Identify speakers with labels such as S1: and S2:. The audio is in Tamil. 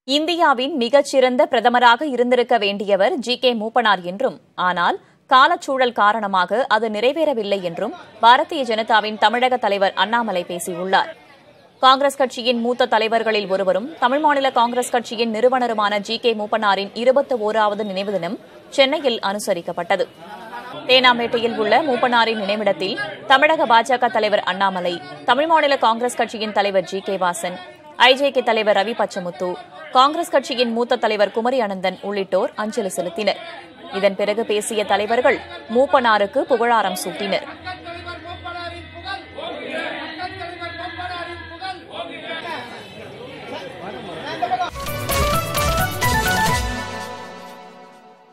S1: இந்தியாவின் மிகச்சிறந்த பிரதமராக இருந்திருக்க வேண்டியவர் ஜி கே மூப்பனார் என்றும் ஆனால் காலச்சூழல் காரணமாக அது நிறைவேறவில்லை என்றும் பாரதிய ஜனதாவின் தமிழக தலைவர் அண்ணாமலை பேசியுள்ளார் காங்கிரஸ் கட்சியின் மூத்த தலைவர்களில் ஒருவரும் தமிழ் மாநில காங்கிரஸ் கட்சியின் நிறுவனருமான ஜி கே மூப்பனாரின் இருபத்தி ஓராவது நினைவு தினம் சென்னையில் அனுசரிக்கப்பட்டது தேனாம்பேட்டையில் உள்ள மூப்பனாரின் நினைவிடத்தில் தமிழக பாஜக தலைவர் அண்ணாமலை தமிழ் மாநில காங்கிரஸ் கட்சியின் தலைவர் ஜி கே வாசன் ஐஜேகே தலைவர் ரவி பச்சமுத்து காங்கிரஸ் கட்சியின் மூத்த தலைவர் குமரி அனந்தன் உள்ளிட்டோர் அஞ்சலி செலுத்தினர் இதன் பிறகு பேசிய தலைவர்கள் மூப்பனாருக்கு புகழாரம் சூட்டினர்